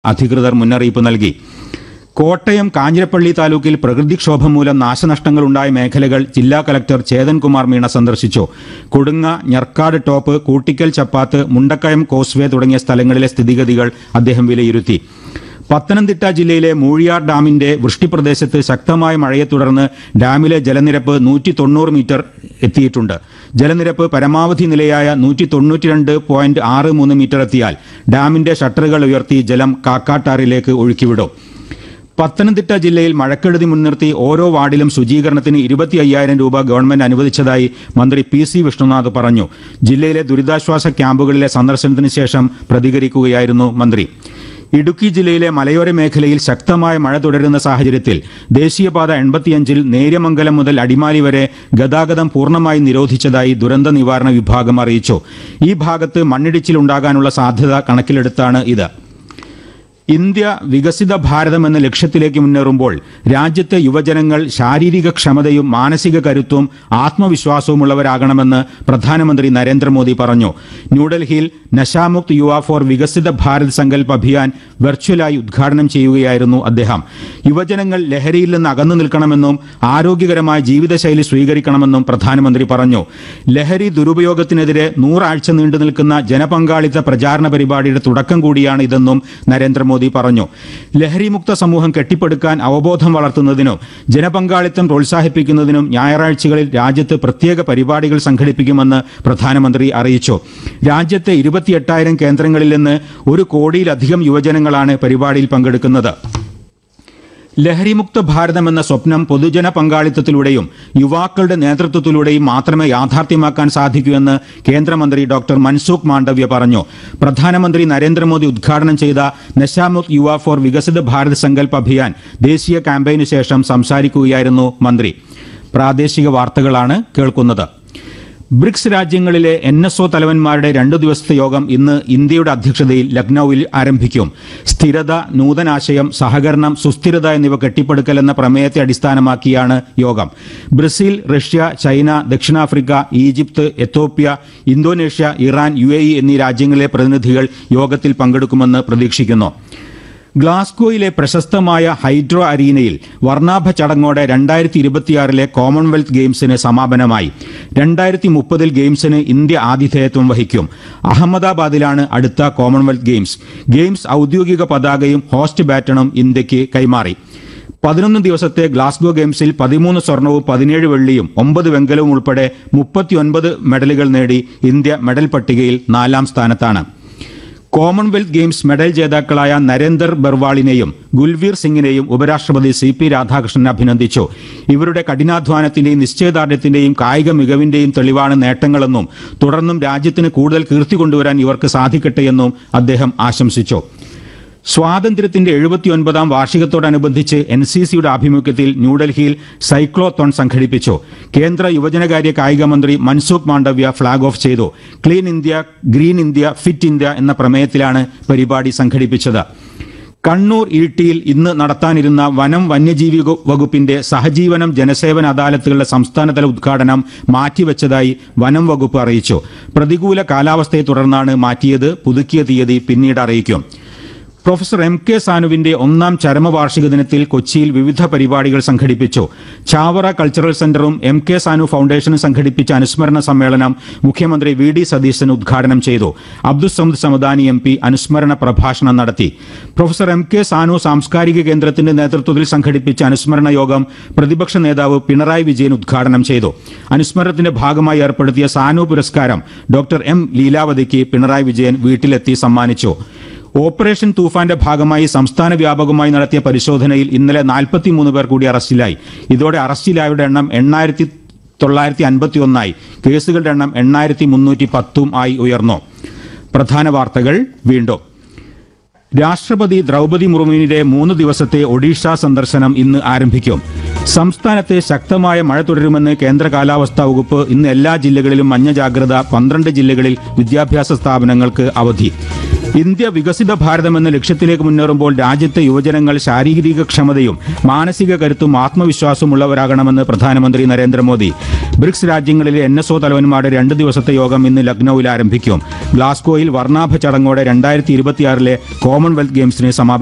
അധികൃതർ മുന്നറിയിപ്പ് നൽകി കോട്ടയം കാഞ്ഞിരപ്പള്ളി താലൂക്കിൽ പ്രകൃതിക്ഷോഭം മൂലം നാശനഷ്ടങ്ങളുണ്ടായ മേഖലകൾ ജില്ലാ കലക്ടർ ചേതൻകുമാർ മീണ സന്ദർശിച്ചു കൊടുങ്ങ ഞർക്കാട് ടോപ്പ് കൂട്ടിക്കൽ ചപ്പാത്ത് മുണ്ടക്കയം കോസ്വേ തുടങ്ങിയ സ്ഥലങ്ങളിലെ സ്ഥിതിഗതികൾ അദ്ദേഹം വിലയിരുത്തി പത്തനംതിട്ട ജില്ലയിലെ മൂഴിയാർ ഡാമിന്റെ വൃഷ്ടിപ്രദേശത്ത് ശക്തമായ മഴയെ തുടർന്ന് ഡാമിലെ ജലനിരപ്പ് നൂറ്റി തൊണ്ണൂറ് മീറ്റർ എത്തിയിട്ടുണ്ട് ജലനിരപ്പ് പരമാവധി നിലയായ നൂറ്റി തൊണ്ണൂറ്റിരണ്ട് പോയിന്റ് ആറ് മൂന്ന് മീറ്റർ എത്തിയാൽ ഡാമിന്റെ ഷട്ടറുകൾ ഉയർത്തി ജലം കാക്കാട്ടാറിലേക്ക് ഒഴുക്കിവിടും പത്തനംതിട്ട ജില്ലയിൽ മഴക്കെടുതി മുൻനിർത്തി ഓരോ വാർഡിലും ശുചീകരണത്തിന് ഇരുപത്തി അയ്യായിരം രൂപ ഗവൺമെന്റ് അനുവദിച്ചതായി മന്ത്രി പി സി വിഷ്ണുനാഥ് പറഞ്ഞു ജില്ലയിലെ ദുരിതാശ്വാസ ക്യാമ്പുകളിലെ സന്ദർശനത്തിന് ശേഷം പ്രതികരിക്കുകയായിരുന്നു മന്ത്രി ഇടുക്കി ജില്ലയിലെ മലയോര മേഖലയിൽ ശക്തമായ മഴ തുടരുന്ന സാഹചര്യത്തിൽ ദേശീയപാത എൺപത്തിയഞ്ചിൽ നേര്യമംഗലം മുതൽ അടിമാലി വരെ ഗതാഗതം പൂർണ്ണമായി നിരോധിച്ചതായി ദുരന്ത നിവാരണ വിഭാഗം അറിയിച്ചു ഈ ഭാഗത്ത് മണ്ണിടിച്ചിലുണ്ടാകാനുള്ള സാധ്യത കണക്കിലെടുത്താണ് ഇത് ഇന്ത്യ വികസിത ഭാരതം എന്ന ലക്ഷ്യത്തിലേക്ക് മുന്നേറുമ്പോൾ രാജ്യത്തെ യുവജനങ്ങൾ ശാരീരിക ക്ഷമതയും മാനസിക കരുത്തും ആത്മവിശ്വാസവുമുള്ളവരാകണമെന്ന് പ്രധാനമന്ത്രി നരേന്ദ്രമോദി പറഞ്ഞു ന്യൂഡൽഹിയിൽ നശാമുക്ത് യുവ ഫോർ വികസിത ഭാരത് സങ്കല്പ് അഭിയാൻ വെർച്വലായി ഉദ്ഘാടനം ചെയ്യുകയായിരുന്നു അദ്ദേഹം യുവജനങ്ങൾ ലഹരിയിൽ നിന്ന് അകന്നു നിൽക്കണമെന്നും ആരോഗ്യകരമായ ജീവിതശൈലി സ്വീകരിക്കണമെന്നും പ്രധാനമന്ത്രി പറഞ്ഞു ലഹരി ദുരുപയോഗത്തിനെതിരെ നൂറാഴ്ച നീണ്ടു നിൽക്കുന്ന ജനപങ്കാളിത്ത പ്രചാരണ പരിപാടിയുടെ തുടക്കം കൂടിയാണ് ഇതെന്നും നരേന്ദ്രമോദി പറഞ്ഞു ലഹരിമുക്ത സമൂഹം കെട്ടിപ്പടുക്കാൻ അവബോധം വളർത്തുന്നതിനും ജനപങ്കാളിത്തം പ്രോത്സാഹിപ്പിക്കുന്നതിനും ഞായറാഴ്ചകളിൽ രാജ്യത്ത് പ്രത്യേക പരിപാടികൾ സംഘടിപ്പിക്കുമെന്ന് പ്രധാനമന്ത്രി അറിയിച്ചു രാജ്യത്തെ ഇരുപത്തിയെട്ടായിരം കേന്ദ്രങ്ങളിൽ നിന്ന് ഒരു കോടിയിലധികം യുവജനങ്ങളാണ് പരിപാടിയിൽ പങ്കെടുക്കുന്നത് ലഹരിമുക്ത ഭാരതം എന്ന സ്വപ്നം പൊതുജന പങ്കാളിത്തത്തിലൂടെയും യുവാക്കളുടെ നേതൃത്വത്തിലൂടെയും മാത്രമേ യാഥാർത്ഥ്യമാക്കാൻ സാധിക്കൂ എന്ന് കേന്ദ്രമന്ത്രി ഡോക്ടർ മൻസൂഖ് മാണ്ഡവ്യ പറഞ്ഞു പ്രധാനമന്ത്രി നരേന്ദ്രമോദി ഉദ്ഘാടനം ചെയ്ത നശാമുക്ത് യുവ ഫോർ വികസിത ഭാരത് സങ്കല്പ് അഭിയാൻ ദേശീയ ക്യാമ്പയിനു ശേഷം സംസാരിക്കുകയായിരുന്നു മന്ത്രി പ്രാദേശിക വാർത്തകളാണ് കേൾക്കുന്നത് ബ്രിക്സ് രാജ്യങ്ങളിലെ എൻ എസ് ഒ തലവന്മാരുടെ രണ്ടു ദിവസത്തെ യോഗം ഇന്ന് ഇന്ത്യയുടെ അധ്യക്ഷതയിൽ ലക്നൌവിൽ ആരംഭിക്കും സ്ഥിരത നൂതനാശയം സഹകരണം സുസ്ഥിരത എന്നിവ കെട്ടിപ്പടുക്കൽ എന്ന പ്രമേയത്തെ അടിസ്ഥാനമാക്കിയാണ് യോഗം ബ്രസീൽ റഷ്യ ചൈന ദക്ഷിണാഫ്രിക്ക ഈജിപ്ത് എത്തോപ്യ ഇന്തോനേഷ്യ ഇറാൻ യു എന്നീ രാജ്യങ്ങളിലെ പ്രതിനിധികൾ യോഗത്തിൽ പങ്കെടുക്കുമെന്ന് പ്രതീക്ഷിക്കുന്നു ഗ്ലാസ്ഗോയിലെ പ്രശസ്തമായ ഹൈഡ്രോ അരീനയിൽ വർണ്ണാഭ ചടങ്ങോടെ രണ്ടായിരത്തി ഇരുപത്തിയാറിലെ കോമൺവെൽത്ത് ഗെയിംസിന് സമാപനമായി രണ്ടായിരത്തി മുപ്പതിൽ ഗെയിംസിന് ഇന്ത്യ ആതിഥേയത്വം വഹിക്കും അഹമ്മദാബാദിലാണ് അടുത്ത കോമൺവെൽത്ത് ഗെയിംസ് ഗെയിംസ് ഔദ്യോഗിക പതാകയും ഹോസ്റ്റ് ബാറ്റണും ഇന്ത്യക്ക് കൈമാറി പതിനൊന്ന് ദിവസത്തെ ഗ്ലാസ്ഗോ ഗെയിംസിൽ പതിമൂന്ന് സ്വർണവും പതിനേഴ് വെള്ളിയും ഒമ്പത് വെങ്കലവും ഉൾപ്പെടെ മുപ്പത്തിയൊൻപത് മെഡലുകൾ നേടി ഇന്ത്യ മെഡൽ പട്ടികയിൽ നാലാം സ്ഥാനത്താണ് കോമൺവെൽത്ത് ഗെയിംസ് മെഡൽ ജേതാക്കളായ നരേന്ദർ ബർവാളിനെയും ഗുൽവീർ സിംഗിനെയും ഉപരാഷ്ട്രപതി സി പി രാധാകൃഷ്ണൻ അഭിനന്ദിച്ചു ഇവരുടെ കഠിനാധ്വാനത്തിന്റെയും നിശ്ചയദാർഢ്യത്തിന്റെയും കായിക മികവിന്റെയും തെളിവാണ് നേട്ടങ്ങളെന്നും തുടർന്നും രാജ്യത്തിന് കൂടുതൽ കീർത്തി കൊണ്ടുവരാൻ ഇവർക്ക് സാധിക്കട്ടെയെന്നും അദ്ദേഹം ആശംസിച്ചു സ്വാതന്ത്ര്യത്തിന്റെ എഴുപത്തിയൊൻപതാം വാർഷികത്തോടനുബന്ധിച്ച് എൻ സി സിയുടെ ആഭിമുഖ്യത്തിൽ ന്യൂഡൽഹിയിൽ സൈക്ലോത്തോൺ സംഘടിപ്പിച്ചു കേന്ദ്ര യുവജനകാര്യ കായിക മന്ത്രി മൻസുഖ് മാണ്ഡവ്യ ഫ്ളാഗ് ഓഫ് ചെയ്തു clean India green India fit India എന്ന പ്രമേയത്തിലാണ് പരിപാടി സംഘടിപ്പിച്ചത് കണ്ണൂർ ഇരിട്ടിയിൽ ഇന്ന് നടത്താനിരുന്ന വനം വന്യജീവി വകു- വകുപ്പിന്റെ സഹജീവനം ജനസേവന അദാലത്തുകളുടെ സംസ്ഥാനതല ഉദ്ഘാടനം മാറ്റിവെച്ചതായി വനം വകുപ്പ് അറിയിച്ചു പ്രതികൂല കാലാവസ്ഥയെ തുടർന്നാണ് മാറ്റിയത് പുതുക്കിയ തീയതി പിന്നീട് അറിയിക്കും പ്രൊഫസർ എം കെ സാനുവിന്റെ ഒന്നാം ചരമവാർഷിക ദിനത്തിൽ കൊച്ചിയിൽ വിവിധ പരിപാടികൾ സംഘടിപ്പിച്ചു ചാവറ കൾച്ചറൽ സെന്ററും എം കെ സാനു ഫൗണ്ടേഷനും സംഘടിപ്പിച്ച അനുസ്മരണ സമ്മേളനം മുഖ്യമന്ത്രി വി ഡി സതീശൻ ഉദ്ഘാടനം ചെയ്തു അബ്ദുസമദ് സമദാനി എം പി അനുസ്മരണ പ്രഭാഷണം നടത്തി പ്രൊഫസർ എം കെ സാനു സാംസ്കാരിക കേന്ദ്രത്തിന്റെ നേതൃത്വത്തിൽ സംഘടിപ്പിച്ച അനുസ്മരണ യോഗം പ്രതിപക്ഷ നേതാവ് പിണറായി വിജയൻ ഉദ്ഘാടനം ചെയ്തു അനുസ്മരണത്തിന്റെ ഭാഗമായി ഏർപ്പെടുത്തിയ സാനു പുരസ്കാരം ഡോക്ടർ എം ലീലാവതിക്ക് പിണറായി വിജയൻ വീട്ടിലെത്തി സമ്മാനിച്ചു ഓപ്പറേഷൻ തൂഫാന്റെ ഭാഗമായി സംസ്ഥാന വ്യാപകമായി നടത്തിയ പരിശോധനയിൽ ഇന്നലെ നാൽപ്പത്തിമൂന്ന് പേർ കൂടി അറസ്റ്റിലായി ഇതോടെ അറസ്റ്റിലായവരുടെ എണ്ണം എണ്ണായിരത്തി തൊള്ളായിരത്തി അൻപത്തി ഒന്നായി കേസുകളുടെ എണ്ണം എണ്ണായിരത്തി മുന്നൂറ്റി പത്തും ആയി ഉയർന്നു പ്രധാന വാർത്തകൾ വീണ്ടും രാഷ്ട്രപതി ദ്രൗപതി മുർമുവിന്റെ മൂന്ന് ദിവസത്തെ ഒഡീഷ സന്ദർശനം ഇന്ന് ആരംഭിക്കും സംസ്ഥാനത്ത് ശക്തമായ മഴ തുടരുമെന്ന് കേന്ദ്ര കാലാവസ്ഥാ വകുപ്പ് ഇന്ന് എല്ലാ ജില്ലകളിലും മഞ്ഞ ജാഗ്രത പന്ത്രണ്ട് ജില്ലകളിൽ വിദ്യാഭ്യാസ സ്ഥാപനങ്ങൾക്ക് അവധി ഇന്ത്യ വികസിത ഭാരതം എന്ന ലക്ഷ്യത്തിലേക്ക് മുന്നേറുമ്പോൾ രാജ്യത്തെ യുവജനങ്ങൾ ശാരീരിക ക്ഷമതയും മാനസിക കരുത്തും ആത്മവിശ്വാസവും ഉള്ളവരാകണമെന്ന് പ്രധാനമന്ത്രി നരേന്ദ്രമോദി ബ്രിക്സ് രാജ്യങ്ങളിലെ എൻ എസ് ഒ തലവന്മാരുടെ രണ്ട് ദിവസത്തെ യോഗം ഇന്ന് ലക്നൌവിൽ ആരംഭിക്കും ഗ്ലാസ്ഗോയിൽ വർണ്ണാഭ ചടങ്ങോടെ രണ്ടായിരത്തി ഇരുപത്തിയാറിലെ കോമൺവെൽത്ത് ഗെയിംസിന് സമാപനം